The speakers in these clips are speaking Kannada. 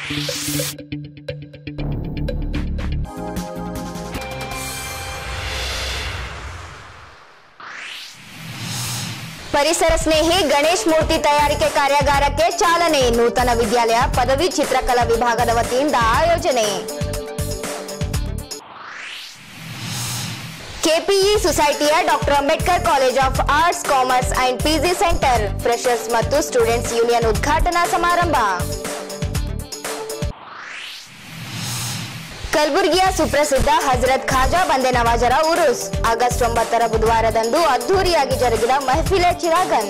ಪರಿಸರ ಸ್ನೇಹಿ ಗಣೇಶ್ ಮೂರ್ತಿ ತಯಾರಿಕೆ ಕಾರ್ಯಾಗಾರಕ್ಕೆ ಚಾಲನೆ ನೂತನ ವಿದ್ಯಾಲಯ ಪದವಿ ಚಿತ್ರಕಲಾ ವಿಭಾಗದ ವತಿಯಿಂದ ಆಯೋಜನೆ ಕೆಪಿಇ ಸೊಸೈಟಿಯ doctor Ambedkar college of arts commerce and PG centre freshers ಮತ್ತು ಸ್ಟೂಡೆಂಟ್ಸ್ ಯೂನಿಯನ್ ಉದ್ಘಾಟನಾ ಸಮಾರಂಭ ಕಲಬುರಗಿಯ ಸುಪ್ರಸಿದ್ಧ ಹಜರತ್ ಖಾಜಾ ಬಂದೆ ನವಾಜರ ಉರುಸ್ ಆಗಸ್ಟ್ ಒಂಬತ್ತರ ಬುಧವಾರದಂದು ಅದ್ದೂರಿಯಾಗಿ ಜರುಗಿದ ಮೆಹಫಿಲೆ ಚಿರಾಗನ್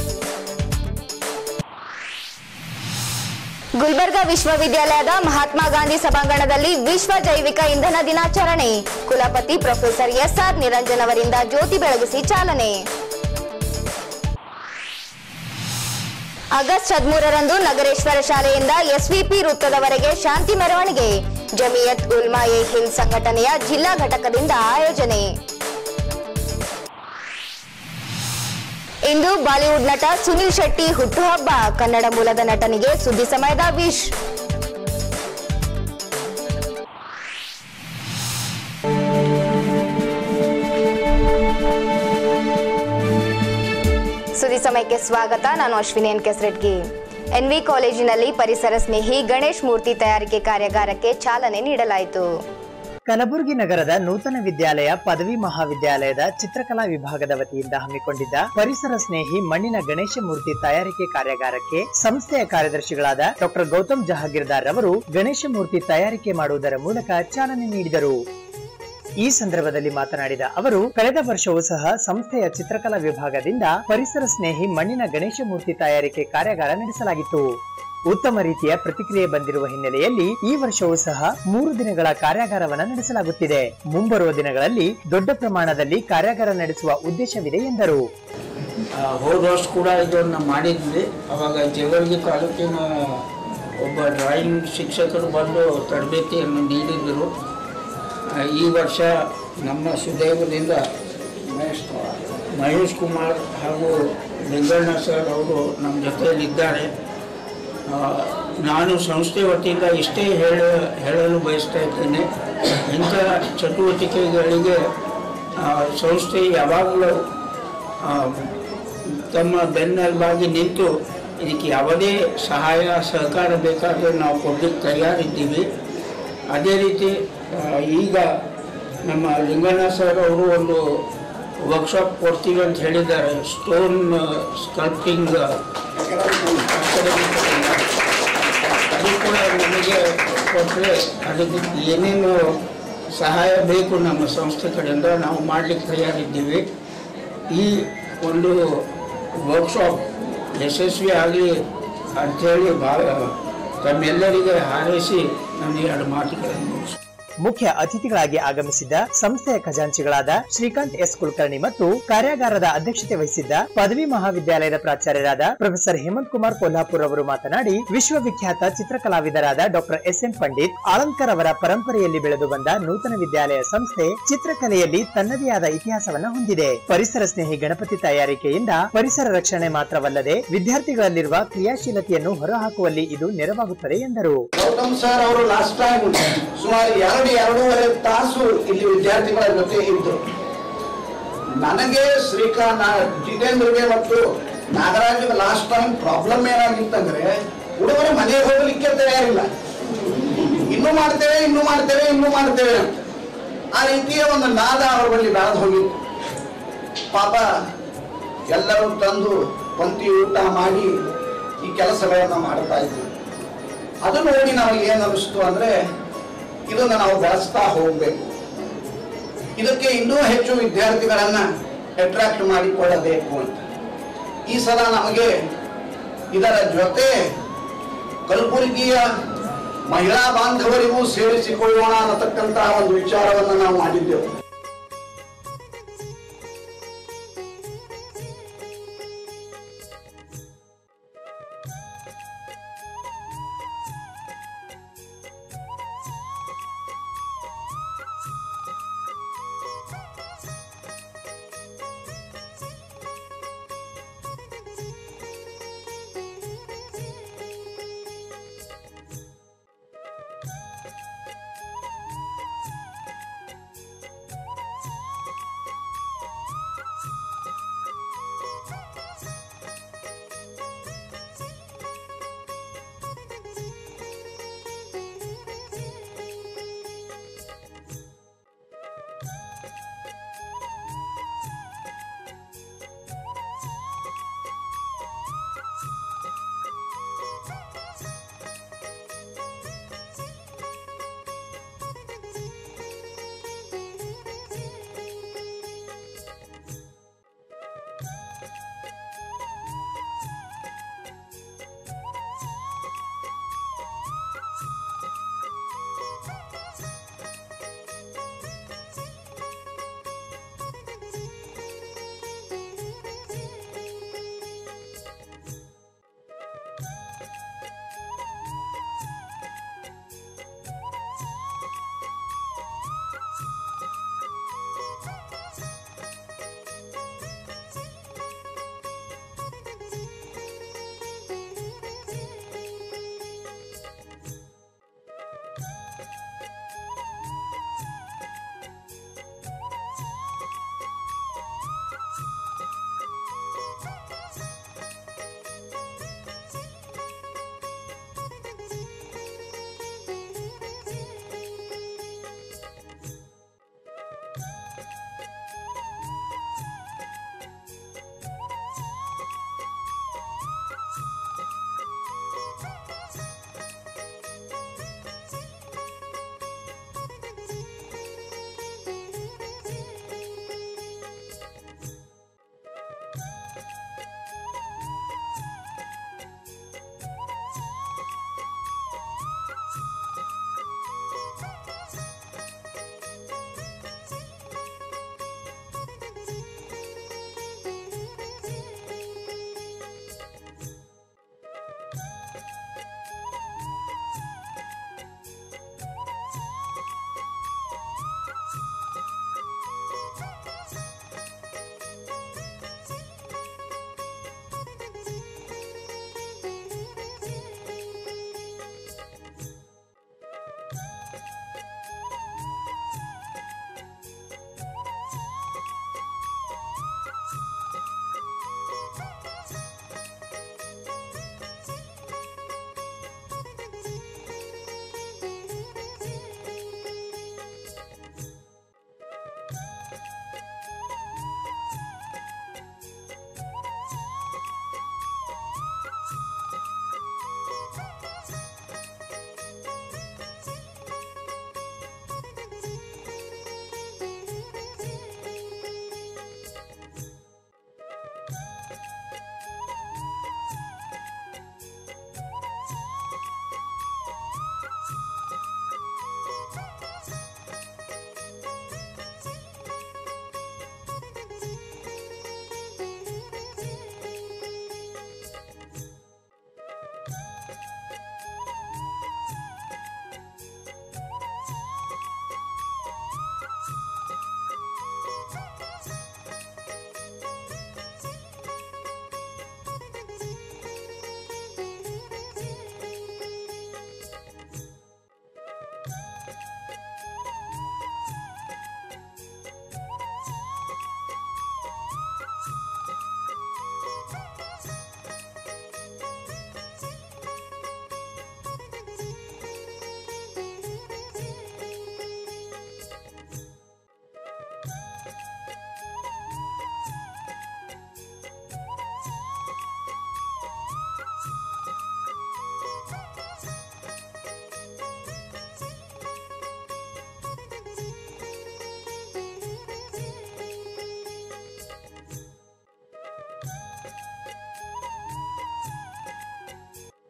ಗುಲ್ಬರ್ಗಾ ವಿಶ್ವವಿದ್ಯಾಲಯದ ಮಹಾತ್ಮ ಗಾಂಧಿ ಸಭಾಂಗಣದಲ್ಲಿ ವಿಶ್ವ ಜೈವಿಕ ಇಂಧನ ದಿನಾಚರಣೆ ಕುಲಪತಿ ಪ್ರೊಫೆಸರ್ ಎಸ್ಆರ್ ನಿರಂಜನ್ ಅವರಿಂದ ಜ್ಯೋತಿ ಬೆಳಗಿಸಿ ಚಾಲನೆ ಆಗಸ್ಟ್ ಹದಿಮೂರರಂದು ನಗರೇಶ್ವರ ಶಾಲೆಯಿಂದ ಎಸ್ವಿಪಿ ವೃತ್ತದವರೆಗೆ ಶಾಂತಿ ಮೆರವಣಿಗೆ ಜಮಿಯತ್ ಉಲ್ಮಾ ಎ ಹಿಂದ್ ಸಂಘಟನೆಯ ಜಿಲ್ಲಾ ಘಟಕದಿಂದ ಆಯೋಜನೆ ಇಂದು ಬಾಲಿವುಡ್ ನಟ ಸುನಿಲ್ ಶೆಟ್ಟಿ ಹುಟ್ಟುಹಬ್ಬ ಕನ್ನಡ ಮೂಲದ ನಟನಿಗೆ ಸುದ್ದಿ ಸಮಯದ ವಿಶ್ ಸುದ್ದಿ ಸಮಯಕ್ಕೆ ಸ್ವಾಗತ ನಾನು ಅಶ್ವಿನಿ ಎನ್ ಕೆಸ್ರೆಡ್ಗಿ ಎನ್ವಿ ಕಾಲೇಜಿನಲ್ಲಿ ಪರಿಸರ ಸ್ನೇಹಿ ಗಣೇಶ್ ಮೂರ್ತಿ ತಯಾರಿಕೆ ಕಾರ್ಯಾಗಾರಕ್ಕೆ ಚಾಲನೆ ನೀಡಲಾಯಿತು ಕಲಬುರಗಿ ನಗರದ ನೂತನ ವಿದ್ಯಾಲಯ ಪದವಿ ಮಹಾವಿದ್ಯಾಲಯದ ಚಿತ್ರಕಲಾ ವಿಭಾಗದ ವತಿಯಿಂದ ಹಮ್ಮಿಕೊಂಡಿದ್ದ ಪರಿಸರ ಸ್ನೇಹಿ ಮಣ್ಣಿನ ಗಣೇಶ ಮೂರ್ತಿ ತಯಾರಿಕೆ ಕಾರ್ಯಾಗಾರಕ್ಕೆ ಸಂಸ್ಥೆಯ ಕಾರ್ಯದರ್ಶಿಗಳಾದ ಡಾಕ್ಟರ್ ಗೌತಮ್ ಜಹಾಗೀರ್ದಾರ್ ಅವರು ಗಣೇಶ ಮೂರ್ತಿ ತಯಾರಿಕೆ ಮಾಡುವುದರ ಮೂಲಕ ಚಾಲನೆ ನೀಡಿದರು ಈ ಸಂದರ್ಭದಲ್ಲಿ ಮಾತನಾಡಿದ ಅವರು ಕಳೆದ ವರ್ಷವೂ ಸಹ ಸಂಸ್ಥೆಯ ಚಿತ್ರಕಲಾ ವಿಭಾಗದಿಂದ ಪರಿಸರ ಸ್ನೇಹಿ ಮಣ್ಣಿನ ಗಣೇಶ ಮೂರ್ತಿ ತಯಾರಿಕೆ ಕಾರ್ಯಾಗಾರ ನಡೆಸಲಾಗಿತ್ತು ಉತ್ತಮ ರೀತಿಯ ಪ್ರತಿಕ್ರಿಯೆ ಬಂದಿರುವ ಹಿನ್ನೆಲೆಯಲ್ಲಿ ಈ ವರ್ಷವೂ ಸಹ ಮೂರು ದಿನಗಳ ಕಾರ್ಯಾಗಾರವನ್ನು ನಡೆಸಲಾಗುತ್ತಿದೆ ಮುಂಬರುವ ದಿನಗಳಲ್ಲಿ ದೊಡ್ಡ ಪ್ರಮಾಣದಲ್ಲಿ ಕಾರ್ಯಾಗಾರ ನಡೆಸುವ ಉದ್ದೇಶವಿದೆ ಎಂದರು ಆ, ಹೋದ ವರ್ಷ ಕೂಡ ಇದನ್ನು ಮಾಡಿದ್ವಿ ಅವಾಗ ಜೇವರ್ಗಿ ತಾಲೂಕಿನ ಒಬ್ಬ ಡ್ರಾಯಿಂಗ್ ಶಿಕ್ಷಕರು ಬಂದು ತರಬೇತಿಯನ್ನು ನೀಡಿದ್ದರು ಆ, ಈ ವರ್ಷ ನಮ್ಮ ಸುದೈವದಿಂದ ಮಹೇಶ್ ಕುಮಾರ್ ಹಾಗೂ ಲಿಂಗಣ್ಣ ಸರ್ ಅವರು ನಮ್ಮ ಜೊತೆಯಲ್ಲಿದ್ದಾರೆ ಆ, ನಾನು ಸಂಸ್ಥೆ ವತಿಯಿಂದ ಇಷ್ಟೇ ಹೇಳ ಹೇಳಲು ಬಯಸ್ತಾ ಇದ್ದೇನೆ ಇಂಥ ಚಟುವಟಿಕೆಗಳಿಗೆ ಆ, ಸಂಸ್ಥೆ ಯಾವಾಗಲೂ ಆ, ತಮ್ಮ ಬೆನ್ನೆಲುಬಾಗಿ ನಿಂತು ಇದಕ್ಕೆ ಯಾವುದೇ ಸಹಾಯ ಸಹಕಾರ ಬೇಕಾದರೆ ನಾವು ಕೊಡಲಿಕ್ಕೆ ತಯಾರಿದ್ದೀವಿ ಅದೇ ರೀತಿ ಆ, ಈಗ ನಮ್ಮ ಲಿಂಗಣ್ಣ ಸರ್ ಅವರು ಒಂದು ವರ್ಕ್ಶಾಪ್ ಕೊಡ್ತೀವಿ ಅಂತ ಹೇಳಿದ್ದಾರೆ ಸ್ಟೋನ್ ಸ್ಕಲ್ಪ್ಟಿಂಗ್ ಅದು ಕೂಡ ನಮಗೆ ಕೊಟ್ಟರೆ ಅದಕ್ಕೆ ಏನೇನು ಸಹಾಯ ಬೇಕು ನಮ್ಮ ಸಂಸ್ಥೆ ಕಡೆಯಿಂದ ನಾವು ಮಾಡಲಿಕ್ಕೆ ತಯಾರಿದ್ದೀವಿ ಈ ಒಂದು ವರ್ಕ್ಶಾಪ್ ಯಶಸ್ವಿ ಆಗಲಿ ಅಂಥೇಳಿ ಭಾಳ ತಮ್ಮೆಲ್ಲರಿಗೆ ಹಾರೈಸಿ ನನಗೆ ಎರಡು ಮಾತುಗಳನ್ನು ಮುಗಿಸ್ತೀನಿ. ಮುಖ್ಯ ಅತಿಥಿಗಳಾಗಿ ಆಗಮಿಸಿದ್ದ ಸಂಸ್ಥೆಯ ಖಜಾಂಚಿಗಳಾದ ಶ್ರೀಕಾಂತ್ ಎಸ್ ಕುಲಕರ್ಣಿ ಮತ್ತು ಕಾರ್ಯಾಗಾರದ ಅಧ್ಯಕ್ಷತೆ ವಹಿಸಿದ್ದ ಪದವಿ ಮಹಾವಿದ್ಯಾಲಯದ ಪ್ರಾಚಾರ್ಯರಾದ ಪ್ರೊಫೆಸರ್ ಹೇಮಂತ್ ಕುಮಾರ್ ಕೊಲ್ಹಾಪುರ್ ಅವರು ಮಾತನಾಡಿ ವಿಶ್ವವಿಖ್ಯಾತ ಚಿತ್ರಕಲಾವಿದರಾದ doctor S M Pandit Alankar ಅವರ ಪರಂಪರೆಯಲ್ಲಿ ಬೆಳೆದು ಬಂದ ನೂತನ ವಿದ್ಯಾಲಯ ಸಂಸ್ಥೆ ಚಿತ್ರಕಲೆಯಲ್ಲಿ ತನ್ನದೇ ಆದ ಇತಿಹಾಸವನ್ನ ಹೊಂದಿದೆ ಪರಿಸರ ಸ್ನೇಹಿ ಗಣಪತಿ ತಯಾರಿಕೆಯಿಂದ ಪರಿಸರ ರಕ್ಷಣೆ ಮಾತ್ರವಲ್ಲದೆ ವಿದ್ಯಾರ್ಥಿಗಳಲ್ಲಿರುವ ಕ್ರಿಯಾಶೀಲತೆಯನ್ನು ಹೊರಹಾಕುವಲ್ಲಿ ಇದು ನೆರವಾಗುತ್ತದೆ ಎಂದರು ಗೌತಮ್ ಸರ್ ಅವರು ಲಾಸ್ಟ್ ಟೈಮ್ ಸುಮಾರು ಎರಡು ಎರಡೂವರೆ ತಾಸು ಇಲ್ಲಿ ವಿದ್ಯಾರ್ಥಿಗಳ ಜೊತೆ ಇದ್ರು ನನಗೆ ಶ್ರೀಕಾಂತ್ ನಾ- ಜಿತೇಂದ್ರಗೆ ಮತ್ತು ನಾಗರಾಜ್ಗೆ ಲಾಸ್ಟ್ ಟೈಮ್ ಪ್ರಾಬ್ಲಮ್ ಏನಾಗಿತ್ತಂದ್ರೆ ಹುಡುಗರು ಮನೆಗೆ ಹೋಗ್ಲಿಕ್ಕೆ ತಯಾರಿಲ್ಲ ಇನ್ನೂ ಮಾಡ್ತೇವೆ ಇನ್ನೂ ಮಾಡ್ತೇವೆ ಇನ್ನೂ ಮಾಡ್ತೇವೆ ಅಂತ ಆ ರೀತಿಯ ಒಂದು ನಾದ ಅವರ ಬಳಿ ಬೆಳೆದು ಹೋಗಿತ್ತು ಪಾಪ ಎಲ್ಲರೂ ತಂದು ಪಂಕ್ತಿ ಊಟ ಮಾಡಿ ಈ ಕೆಲಸಗಳನ್ನು ಮಾಡ್ತಾ ಇದ್ವಿ ಅದು ನೋಡಿ ನಮಗೆ ಏನು ಅನಿಸ್ತು ಅಂದ್ರೆ ಇದನ್ನು ನಾವು ಬೆಳೆಸ್ತಾ ಹೋಗಬೇಕು ಇದಕ್ಕೆ ಇನ್ನೂ ಹೆಚ್ಚು ವಿದ್ಯಾರ್ಥಿಗಳನ್ನ ಅಟ್ರಾಕ್ಟ್ ಮಾಡಿಕೊಳ್ಳಬೇಕು ಅಂತ ಈ ಸಲ ನಮಗೆ ಇದರ ಜೊತೆ ಕಲಬುರಗಿಯ ಮಹಿಳಾ ಬಾಂಧವರಿಗೂ ಸೇರಿಸಿಕೊಳ್ಳೋಣ ಅನ್ನತಕ್ಕಂತಹ ಒಂದು ವಿಚಾರವನ್ನು ನಾವು ಮಾಡಿದ್ದೆವು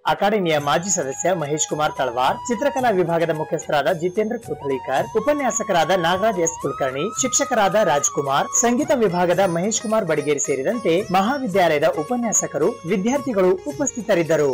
ಅಕಾಡೆಮಿಯ ಮಾಜಿ ಸದಸ್ಯ ಮಹೇಶ್ ಕುಮಾರ್ ತಳವಾರ್ ಚಿತ್ರಕಲಾ ವಿಭಾಗದ ಮುಖ್ಯಸ್ಥರಾದ ಜಿತೇಂದ್ರ ಕುಥಳಿಕರ್ ಉಪನ್ಯಾಸಕರಾದ ನಾಗರಾಜ್ ಎಸ್ ಕುಲಕರ್ಣಿ ಶಿಕ್ಷಕರಾದ ರಾಜ್ಕುಮಾರ್ ಸಂಗೀತ ವಿಭಾಗದ ಮಹೇಶ್ ಕುಮಾರ್ ಬಡಿಗೇರಿ ಸೇರಿದಂತೆ ಮಹಾವಿದ್ಯಾಲಯದ ಉಪನ್ಯಾಸಕರು ವಿದ್ಯಾರ್ಥಿಗಳು ಉಪಸ್ಥಿತರಿದ್ದರು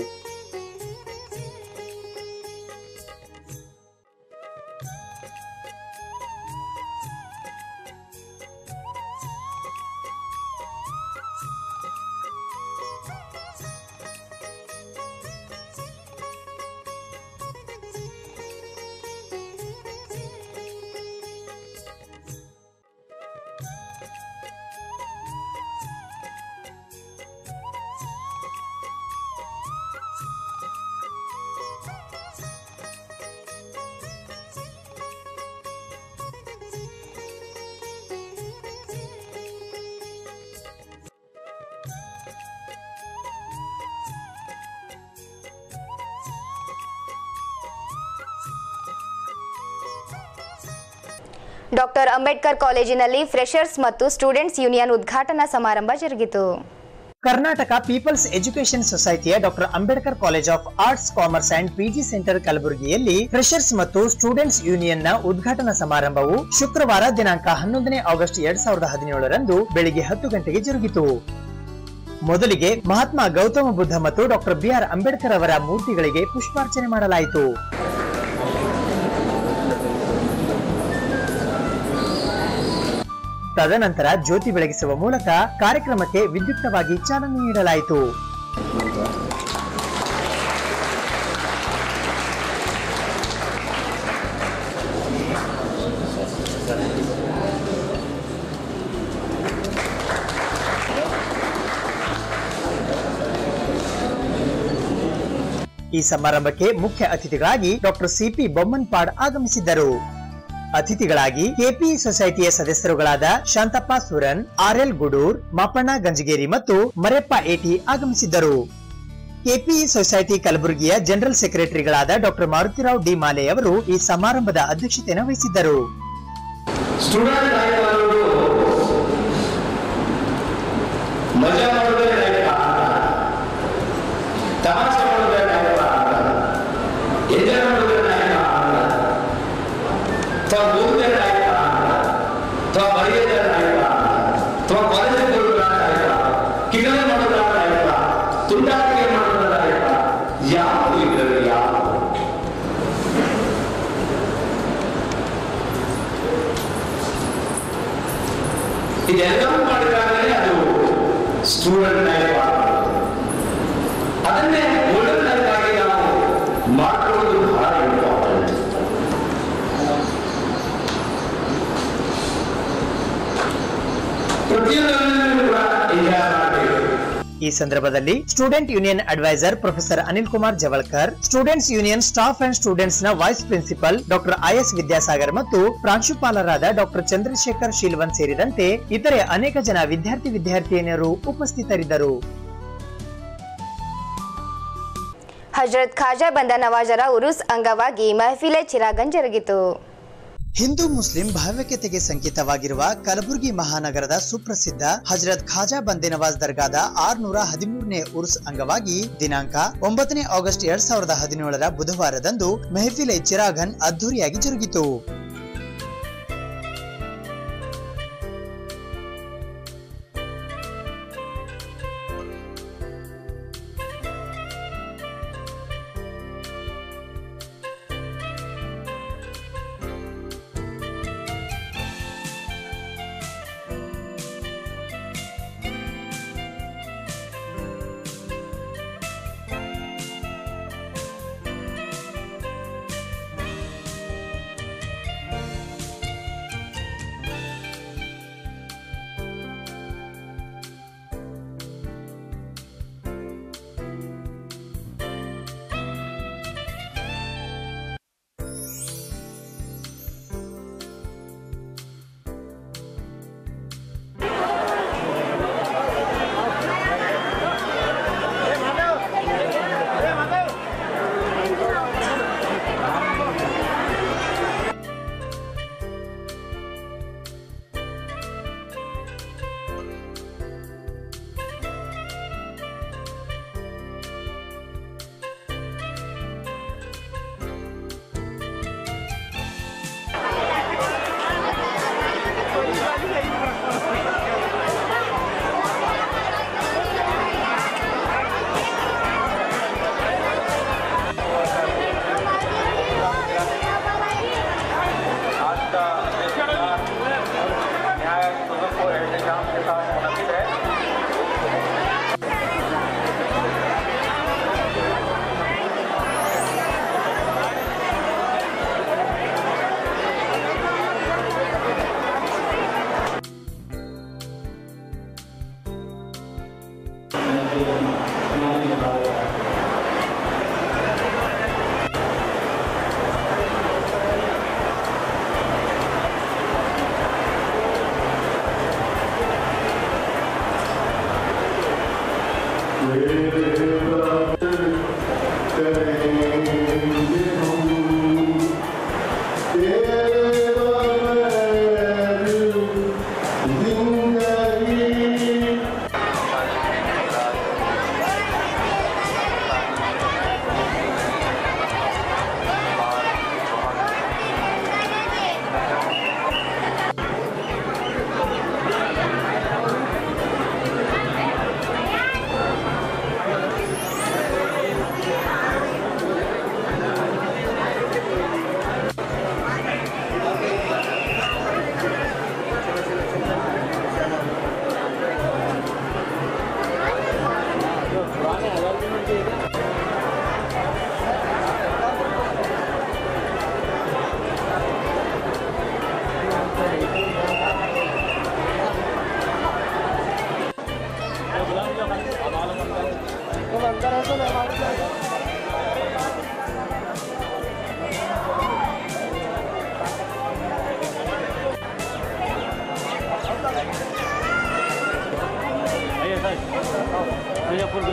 ಡಾಕ್ಟರ್ ಅಂಬೇಡ್ಕರ್ ಕಾಲೇಜಿನಲ್ಲಿ ಫ್ರೆಷರ್ಸ್ ಮತ್ತು ಸ್ಟೂಡೆಂಟ್ಸ್ ಯೂನಿಯನ್ ಉದ್ಘಾಟನಾ ಸಮಾರಂಭ ಜರುಗಿತು ಕರ್ನಾಟಕ ಪೀಪಲ್ಸ್ ಎಜುಕೇಷನ್ ಸೊಸೈಟಿಯ doctor Ambedkar college of arts commerce and PG centre ಕಲಬುರಗಿಯಲ್ಲಿ ಫ್ರೆಷರ್ಸ್ ಮತ್ತು ಸ್ಟೂಡೆಂಟ್ಸ್ ಯೂನಿಯನ್ ನ ಉದ್ಘಾಟನಾ ಸಮಾರಂಭವು ಶುಕ್ರವಾರ ದಿನಾಂಕ ಹನ್ನೊಂದನೇ ಆಗಸ್ಟ್ ಎರಡ್ ಸಾವಿರದ ಹದಿನೇಳರಂದು ಬೆಳಿಗ್ಗೆ ಹತ್ತು ಗಂಟೆಗೆ ಜರುಗಿತು ಮೊದಲಿಗೆ ಮಹಾತ್ಮ ಗೌತಮ ಬುದ್ಧ ಮತ್ತು ಡಾಕ್ಟರ್ ಬಿಆರ್ ಅಂಬೇಡ್ಕರ್ ಅವರ ಮೂರ್ತಿಗಳಿಗೆ ಪುಷ್ಪಾರ್ಚನೆ ಮಾಡಲಾಯಿತು ತದನಂತರ ಜ್ಯೋತಿ ಬೆಳಗಿಸುವ ಮೂಲಕ ಕಾರ್ಯಕ್ರಮಕ್ಕೆ ವಿದ್ಯುಕ್ತವಾಗಿ ಚಾಲನೆ ನೀಡಲಾಯಿತು ಈ ಸಮಾರಂಭಕ್ಕೆ ಮುಖ್ಯ ಅತಿಥಿಗಳಾಗಿ ಡಾಕ್ಟರ್ ಸಿಪಿ ಬೊಮ್ಮನ್ಪಾಡ್ ಆಗಮಿಸಿದ್ದರು ಅತಿಥಿಗಳಾಗಿ ಕೆಪಿ ಸೊಸೈಟಿಯ ಸದಸ್ಯರುಗಳಾದ ಶಾಂತಪ್ಪ ಸುರನ್ ಆರ್ಎಲ್ ಗುಡೂರ್ ಮಾಪಣ್ಣ ಗಂಜಗೇರಿ ಮತ್ತು ಮರೆಪ್ಪ ಏಟಿ ಆಗಮಿಸಿದ್ದರು ಕೆಪಿಇ ಸೊಸೈಟಿ ಕಲಬುರಗಿಯ ಜನರಲ್ ಸೆಕ್ರೆಟರಿಗಳಾದ ಡಾಕ್ಟರ್ ಮಾರುತಿರಾವ್ ಡಿ ಮಾಲೆ ಅವರು ಈ ಸಮಾರಂಭದ ಅಧ್ಯಕ್ಷತೆಯನ್ನು ವಹಿಸಿದ್ದರು ಸ್ಟೂಡೆಂಟ್ ಲೈಫ್ ಅನ್ನೋದು ಮಜಾ ಮಾಡೋದೇ ಲೈಫ್ ತಮಾಷೆ ಮಾಡೋದೇ ಲೈಫ್ ಎಂಜಾಯ್ ಮಾಡೋದೇ ಲೈಫ್ ಅಥವಾ ಓದಿದೆ ಲೈಫ್ ಅಥವಾ ಬರೆಯೋದೇ ಲೈಫ್ ಅಥವಾ ಕಾಲೇಜಿಗೆ ಹೋಗೋದ ಲೈಫ್ ಕಿಗಲೆ ಮಾಡೋದ ಲೈಫ್ ತುಂಡಾಟಿಕೆ ಮಾಡೋದ ಲೈಫ್ ಯಾವುದು ಇದರಲ್ಲಿ ಯಾವುದು ಇದೆಲ್ಲವೂ ಮಾಡಿದಾಗಲೇ ಅದು ಸ್ಟೂಡೆಂಟ್ ಲೈಫ್ ಅದನ್ನೇ ಗೋಲ್ಡನ್ ಲೈಫ್ ಆಗಿ ನಾವು ಮಾಡ್ಕೊಳ್ಳೋದು ಬಹಳ ಇಂಪಾರ್ಟೆಂಟ್ ಪ್ರತಿಯೊಂದನ್ನು ಕೂಡ ಎಂಜಾಯ್ ಮಾಡಬೇಕು ಈ ಸಂದರ್ಭದಲ್ಲಿ student union adviser professor Anil Kumar Jawalkar students union staff and students ನ vice principal doctor I S Vidyasagar ಮತ್ತು ಪ್ರಾಂಶುಪಾಲರಾದ ಡಾಕ್ಟರ್ ಚಂದ್ರಶೇಖರ್ ಶೀಲ್ವನ್ ಸೇರಿದಂತೆ ಇತರೆ ಅನೇಕ ಜನ ವಿದ್ಯಾರ್ಥಿ ವಿದ್ಯಾರ್ಥಿನಿಯರು ಉಪಸ್ಥಿತರಿದ್ದರು ಹಜರತ್ ಖಾಜಾ ಬಂದ ನವಾಜರ ಉರುಸ್ ಅಂಗವಾಗಿ ಮಹಫಿಲೆ ಚಿರಾಗನ್ ಜರುಗಿತು ಹಿಂದೂ ಮುಸ್ಲಿಂ ಭಾವೈಕ್ಯತೆಗೆ ಸಂಕೇತವಾಗಿರುವ ಕಲಬುರಗಿ ಮಹಾನಗರದ ಸುಪ್ರಸಿದ್ಧ ಹಜರತ್ ಖಾಜಾ ಬಂದೆ ನವಾಜ್ ದರ್ಗಾದ ಆರ್ನೂರ ಹದಿಮೂರನೇ ಉರ್ಸ್ ಅಂಗವಾಗಿ ದಿನಾಂಕ ಒಂಬತ್ತನೇ ಆಗಸ್ಟ್ ಎರಡ್ ಸಾವಿರದ ಹದಿನೇಳರ ಬುಧವಾರದಂದು ಮೆಹಫಿಲೆ ಚಿರಾಘನ್ ಅದ್ದೂರಿಯಾಗಿ ಜರುಗಿತು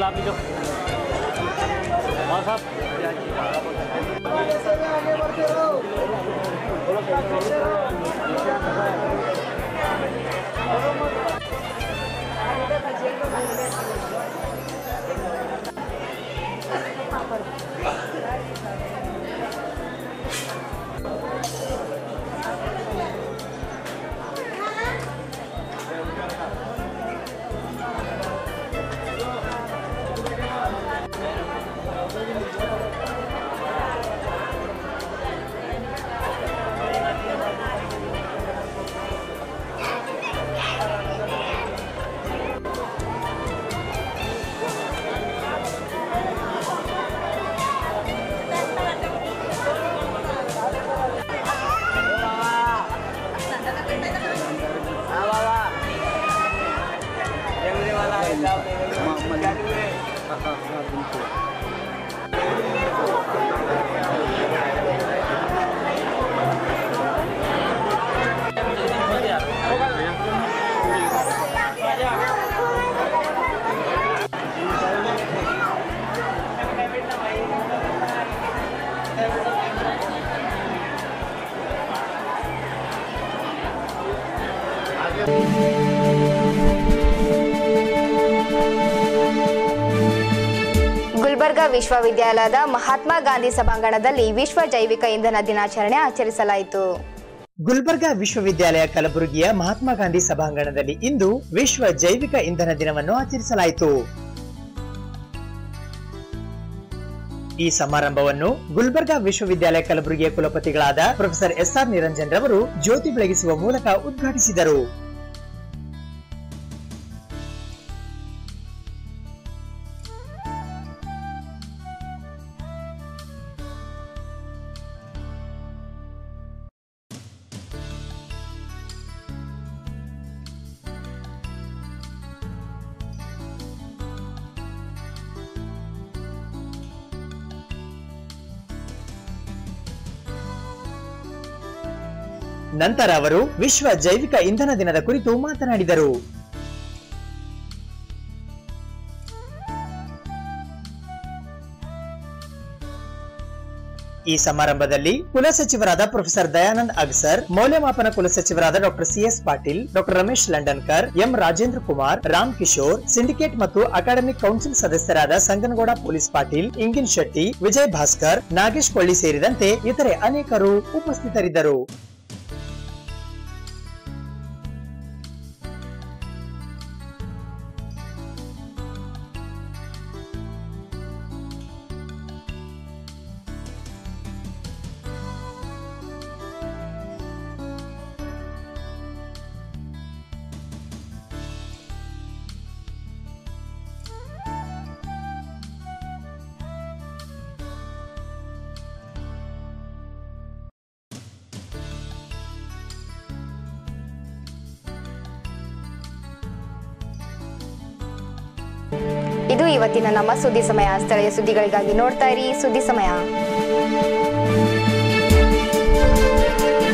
चलो आप लीजिए और साहब ಗುಲ್ಬರ್ಗಾ ವಿಶ್ವವಿದ್ಯಾಲಯದ ಮಹಾತ್ಮ ಗಾಂಧಿ ಸಭಾಂಗಣದಲ್ಲಿ ವಿಶ್ವ ಜೈವಿಕ ಇಂಧನ ದಿನಾಚರಣೆ ಆಚರಿಸಲಾಯಿತು ಗುಲ್ಬರ್ಗಾ ವಿಶ್ವವಿದ್ಯಾಲಯ ಕಲಬುರಗಿಯ ಮಹಾತ್ಮ ಗಾಂಧಿ ಸಭಾಂಗಣದಲ್ಲಿ ಇಂದು ವಿಶ್ವ ಜೈವಿಕ ಇಂಧನ ದಿನವನ್ನು ಆಚರಿಸಲಾಯಿತು ಈ ಸಮಾರಂಭವನ್ನು ಗುಲ್ಬರ್ಗಾ ವಿಶ್ವವಿದ್ಯಾಲಯ ಕಲಬುರಗಿಯ ಕುಲಪತಿಗಳಾದ ಪ್ರೊಫೆಸರ್ ಎಸ್ ಆರ್ ನಿರಂಜನ್ ರವರು ಜ್ಯೋತಿ ಬೆಳಗಿಸುವ ಮೂಲಕ ಉದ್ಘಾಟಿಸಿದರು ನಂತರ ಅವರು ವಿಶ್ವ ಜೈವಿಕ ಇಂಧನ ದಿನದ ಕುರಿತು ಮಾತನಾಡಿದರು ಈ ಸಮಾರಂಭದಲ್ಲಿ ಕುಲಸಚಿವರಾದ ಪ್ರೊಫೆಸರ್ ದಯಾನಂದ್ ಅಗ್ಸರ್ ಮೌಲ್ಯಮಾಪನ ಕುಲಸಚಿವರಾದ doctor C S Patil doctor Ramesh Londonkar M Rajendra Kumar Ram Kishore syndicate ಮತ್ತು ಅಕಾಡೆಮಿಕ್ ಕೌನ್ಸಿಲ್ ಸದಸ್ಯರಾದ ಸಂಗನಗೌಡ ಪೊಲೀಸ್ ಪಾಟೀಲ್ ಇಂಗಿನ್ ಶೆಟ್ಟಿ ವಿಜಯ್ ಭಾಸ್ಕರ್ ನಾಗೇಶ್ ಕೊಳ್ಳಿ ಸೇರಿದಂತೆ ಇತರೆ ಅನೇಕರು ಉಪಸ್ಥಿತರಿದ್ದರು ಇದು ಇವತ್ತಿನ ನಮ್ಮ ಸುದ್ದಿ ಸಮಯ ಸ್ಥಳೀಯ ಸುದ್ದಿಗಳಿಗಾಗಿ ನೋಡ್ತಾ ಇರಿ ಸುದ್ದಿ ಸಮಯ